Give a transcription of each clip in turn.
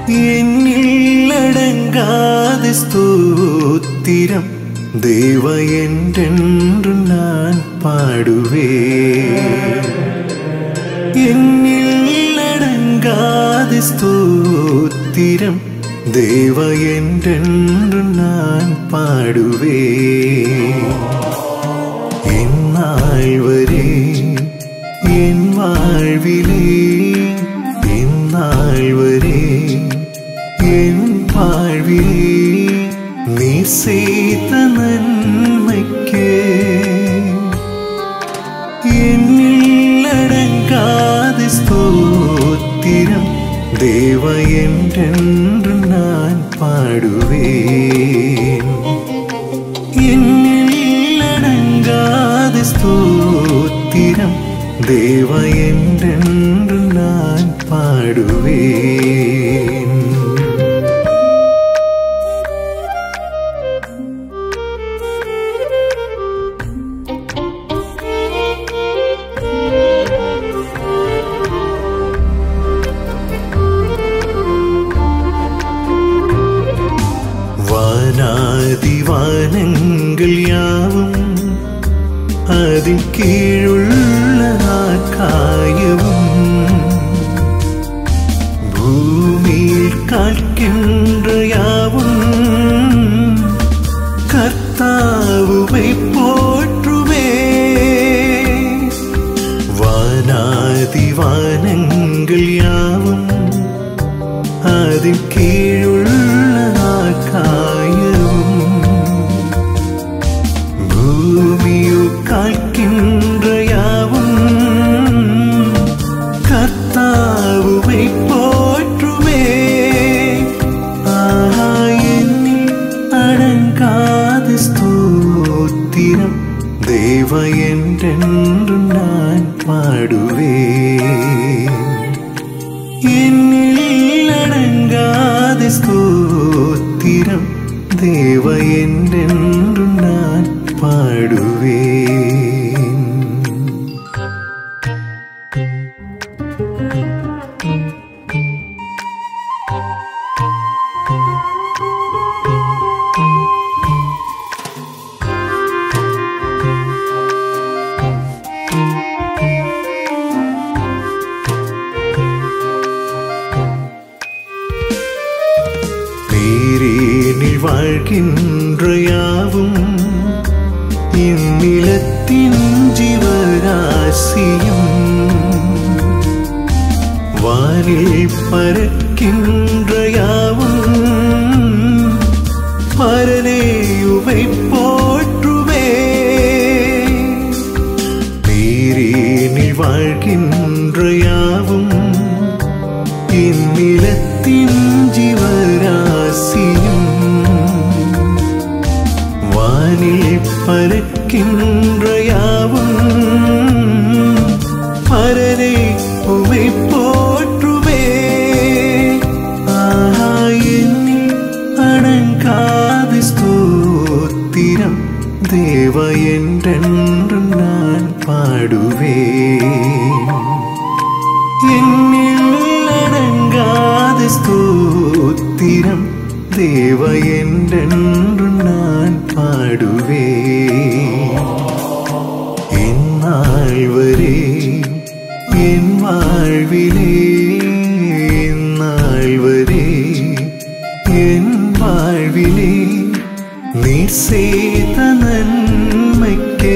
എന്നില്ലടങ്കാതെ സ്തോത്തിരം தேவ என்றென்று நான் பாடுவேன் എന്നിൽ അടങ്കാതെ സ്തോത്തിരം தேவ என்றென்று நான் பாடுவேன் இந்நாள் வரை என் வாழ்விலே இந்நாள் வரை என் வாழ்விலே நீ செய்த நன்மைக்கே എന്നില്ലടങ്കാതെ സ്തോത്തിരം ദേവ என்றென்று நான் പാടുവേൻ എന്നില്ലടങ്കാതെ സ്തോത്തിരം ദേവ என்றென்று நான் പാടുവേൻ വാനാദിവാനങ്ങൾ യാവും അതിൻ കീഴുള്ള ആകായവും ഭൂമിയിൽ കാൽക്കിன்ற യാവും കർത്താവുവൈ പോற்றுവേ വാനാദിവാനങ്ങൾ യാവും അതിൻ കീഴുള്ള ആകായവും ഭൂമിയു കാൽക്കിன்ற യാവും കർത്താവുവൈ പോற்றுവേ ആഹാ എന്നിൽ അടങ്കാതെ സ്തോത്തിരം ദേവ என்றென்று நான் പാടുവേൻ എന്നിൽ അടങ്കാതെ സ്തോത്തിരം ദേവ என்றென்று நான் പാടുവേൻ நீரேனில் வாழ்கின்ற யாவும் இந்நிலத்தின் ஜீவராசியும் வானில் பறக்கின்ற யாவும் பரனேயுவை போற்றுவே நீரேனில் வாழ்கின்ற யாவும் இந்நிலத்தின் ஜீவராசியும் வானில் பறக்கின்ற யாவும் பரனே உமை போற்றுவே ஆஹா എന്നിൽ അടങ്കാതെ സ്തോത്തിരം ദേവ என்றென்று நான் പാടുവേൻ എന്നിൽ അടങ്കാതെ സ്തോത്തിരം ദേവ என்றென்று நான் പാടുവേൻ ഇന്നാൾ വരെ എൻ വാഴ്വിലേ ഇന്നാൾ വരെ എൻ വാഴ്വിലേ നീ ചെയ്ത നന്മയ്ക്ക്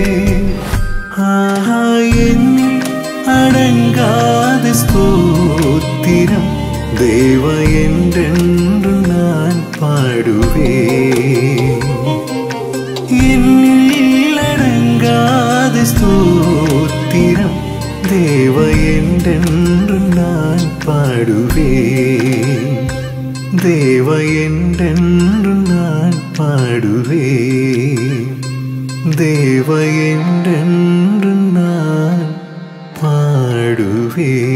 ആഹാ എന്നിൽ അടങ്കാതെ സ്തോത്തിരം ദേവ என்றென்று நான் പാടുവേൻ എന്നിൽ അടങ്കാതെ സ്തോത്തിരം ദേവ என்றென்று நான் പാടുവേൻ ദേവ என்றென்று நான் പാടുവേൻ ദേവ என்றென்று நான் പാടുവേൻ